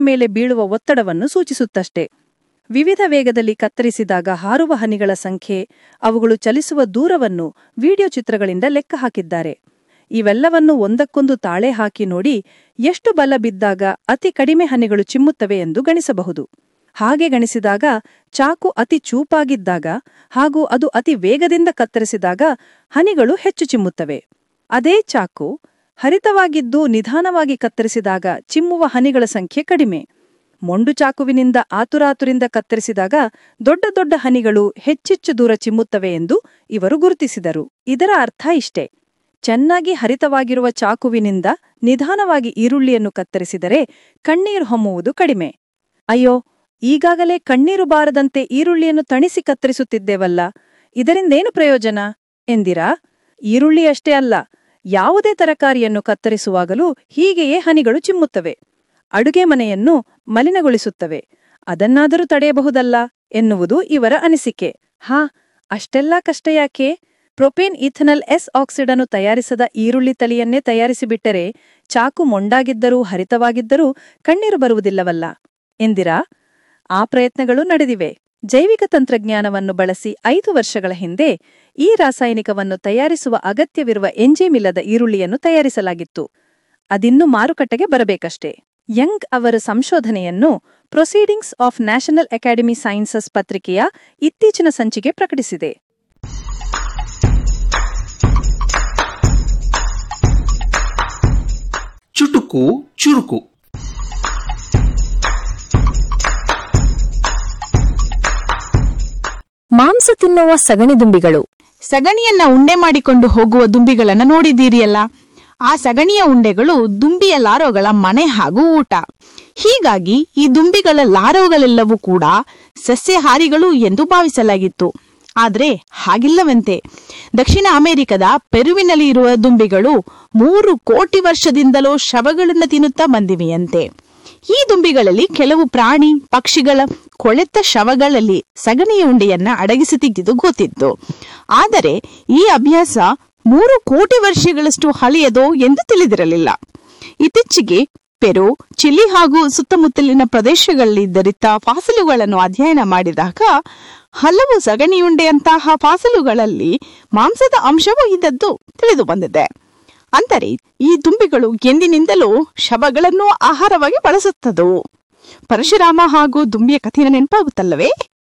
ಮೇಲೆ ಬೀಳುವ ಒತ್ತಡವನ್ನು ಸೂಚಿಸುತ್ತಷ್ಟೆ ವಿವಿಧ ವೇಗದಲ್ಲಿ ಕತ್ತರಿಸಿದಾಗ ಹಾರುವ ಹನಿಗಳ ಸಂಖ್ಯೆ ಅವುಗಳು ಚಲಿಸುವ ದೂರವನ್ನು ವಿಡಿಯೋ ಚಿತ್ರಗಳಿಂದ ಲೆಕ್ಕ ಹಾಕಿದ್ದಾರೆ ಇವೆಲ್ಲವನ್ನು ಒಂದಕ್ಕೊಂದು ತಾಳೆ ಹಾಕಿ ನೋಡಿ ಎಷ್ಟು ಬಲ ಬಿದ್ದಾಗ ಅತಿ ಕಡಿಮೆ ಹನಿಗಳು ಚಿಮ್ಮುತ್ತವೆ ಎಂದು ಗಣಿಸಬಹುದು ಹಾಗೆ ಗಣಿಸಿದಾಗ ಚಾಕು ಅತಿ ಚೂಪಾಗಿದ್ದಾಗ ಹಾಗೂ ಅದು ಅತಿ ವೇಗದಿಂದ ಕತ್ತರಿಸಿದಾಗ ಹನಿಗಳು ಹೆಚ್ಚು ಚಿಮ್ಮುತ್ತವೆ ಅದೇ ಚಾಕು ಹರಿತವಾಗಿದ್ದು ನಿಧಾನವಾಗಿ ಕತ್ತರಿಸಿದಾಗ ಚಿಮ್ಮುವ ಹನಿಗಳ ಸಂಖ್ಯೆ ಕಡಿಮೆ ಮೊಂಡು ಚಾಕುವಿನಿಂದ ಆತುರಾತುರಿಂದ ಕತ್ತರಿಸಿದಾಗ ದೊಡ್ಡ ದೊಡ್ಡ ಹನಿಗಳು ಹೆಚ್ಚೆಚ್ಚು ದೂರ ಚಿಮ್ಮುತ್ತವೆ ಎಂದು ಇವರು ಗುರುತಿಸಿದರು ಇದರ ಅರ್ಥ ಇಷ್ಟೇ ಚೆನ್ನಾಗಿ ಹರಿತವಾಗಿರುವ ಚಾಕುವಿನಿಂದ ನಿಧಾನವಾಗಿ ಈರುಳ್ಳಿಯನ್ನು ಕತ್ತರಿಸಿದರೆ ಕಣ್ಣೀರು ಹೊಮ್ಮುವುದು ಕಡಿಮೆ ಅಯ್ಯೋ ಈಗಾಗಲೇ ಕಣ್ಣೀರು ಬಾರದಂತೆ ಈರುಳ್ಳಿಯನ್ನು ತಣಿಸಿ ಕತ್ತರಿಸುತ್ತಿದ್ದೇವಲ್ಲ ಇದರಿಂದೇನು ಪ್ರಯೋಜನ ಎಂದಿರಾ ಈರುಳ್ಳಿಯಷ್ಟೇ ಅಲ್ಲ ಯಾವುದೇ ತರಕಾರಿಯನ್ನು ಕತ್ತರಿಸುವಾಗಲೂ ಹೀಗೆಯೇ ಹನಿಗಳು ಚಿಮ್ಮುತ್ತವೆ ಅಡುಗೆ ಮನೆಯನ್ನು ಮಲಿನಗೊಳಿಸುತ್ತವೆ ಅದನ್ನಾದರೂ ತಡೆಯಬಹುದಲ್ಲ ಎನ್ನುವುದು ಇವರ ಅನಿಸಿಕೆ ಹಾ ಅಷ್ಟೆಲ್ಲಾ ಕಷ್ಟ ಯಾಕೆ ಪ್ರೊಪೇನ್ ಇಥನಲ್ ಎಸ್ ಆಕ್ಸಿಡನ್ನು ತಯಾರಿಸದ ಈರುಳ್ಳಿ ತಳಿಯನ್ನೇ ತಯಾರಿಸಿಬಿಟ್ಟರೆ ಚಾಕು ಮೊಂಡಾಗಿದ್ದರೂ ಹರಿತವಾಗಿದ್ದರೂ ಕಣ್ಣೀರು ಬರುವುದಿಲ್ಲವಲ್ಲ ಎಂದಿರಾ ಆ ಪ್ರಯತ್ನಗಳು ನಡೆದಿವೆ ಜೈವಿಕ ತಂತ್ರಜ್ಞಾನವನ್ನು ಬಳಸಿ ಐದು ವರ್ಷಗಳ ಹಿಂದೆ ಈ ರಾಸಾಯನಿಕವನ್ನು ತಯಾರಿಸುವ ಅಗತ್ಯವಿರುವ ಎಂಜಿಮಿಲ್ಲದ ಈರುಳ್ಳಿಯನ್ನು ತಯಾರಿಸಲಾಗಿತ್ತು ಅದಿನ್ನು ಮಾರುಕಟ್ಟೆಗೆ ಬರಬೇಕಷ್ಟೇ ಯಂಗ್ ಅವರ ಸಂಶೋಧನೆಯನ್ನು proceedings of national academy sciences ಪತ್ರಿಕೆಯ ಇತ್ತೀಚಿನ ಸಂಚಿಕೆ ಪ್ರಕಟಿಸಿದೆ ಚುಟುಕು ಚುರುಕು ಮಾಂಸ ತಿನ್ನುವ ಸಗಣಿ ದುಂಬಿಗಳು ಸಗಣಿಯನ್ನ ಉಂಡೆ ಮಾಡಿಕೊಂಡು ಹೋಗುವ ದುಂಬಿಗಳನ್ನ ನೋಡಿದ್ದೀರಿಯಲ್ಲ ಆ ಸಗಣಿಯ ಉಂಡೆಗಳು ದುಂಬಿಯ ಲಾರೋಗಳ ಮನೆ ಹಾಗೂ ಊಟ ಹೀಗಾಗಿ ಈ ದುಂಬಿಗಳ ಲಾರೋಗಳೆಲ್ಲವೂ ಕೂಡ ಸಸ್ಯಹಾರಿಗಳು ಎಂದು ಭಾವಿಸಲಾಗಿತ್ತು ಆದ್ರೆ ಹಾಗಿಲ್ಲವಂತೆ ದಕ್ಷಿಣ ಅಮೆರಿಕದ ಪೆರುವಿನಲ್ಲಿ ಇರುವ ದುಂಬಿಗಳು ಮೂರು ಕೋಟಿ ವರ್ಷದಿಂದಲೂ ಶವಗಳನ್ನು ತಿನ್ನುತ್ತಾ ಬಂದಿವೆಯಂತೆ ಈ ದುಂಬಿಗಳಲ್ಲಿ ಕೆಲವು ಪ್ರಾಣಿ ಪಕ್ಷಿಗಳ ಕೊಳೆತ ಶವಗಳಲ್ಲಿ ಸಗಣಿಯ ಉಂಡೆಯನ್ನ ಅಡಗಿಸಿ ತೆಗೆದು ಗೊತ್ತಿತ್ತು ಆದರೆ ಈ ಅಭ್ಯಾಸ ಮೂರು ಕೋಟಿ ವರ್ಷಗಳಷ್ಟು ಹಳೆಯದೋ ಎಂದು ತಿಳಿದಿರಲಿಲ್ಲ ಇತ್ತೀಚೆಗೆ ಪೆರು ಚಿಲಿ ಹಾಗೂ ಸುತ್ತಮುತ್ತಲಿನ ಪ್ರದೇಶಗಳಲ್ಲಿ ದೊರೆತ ಫಾಸಲುಗಳನ್ನು ಅಧ್ಯಯನ ಮಾಡಿದಾಗ ಹಲವು ಸಗಣಿಯುಂಡೆಯಂತಹ ಫಾಸಲುಗಳಲ್ಲಿ ಮಾಂಸದ ಅಂಶವೂ ಇದ್ದದ್ದು ತಿಳಿದು ಬಂದಿದೆ ಅಂದರೆ ಈ ದುಂಬಿಗಳು ಎಂದಿನಿಂದಲೂ ಶವಗಳನ್ನು ಆಹಾರವಾಗಿ ಬಳಸುತ್ತದವು ಪರಶುರಾಮ ಹಾಗೂ ದುಂಬಿಯ ಕಥೆಯ ನೆನಪಾಗುತ್ತಲ್ಲವೇ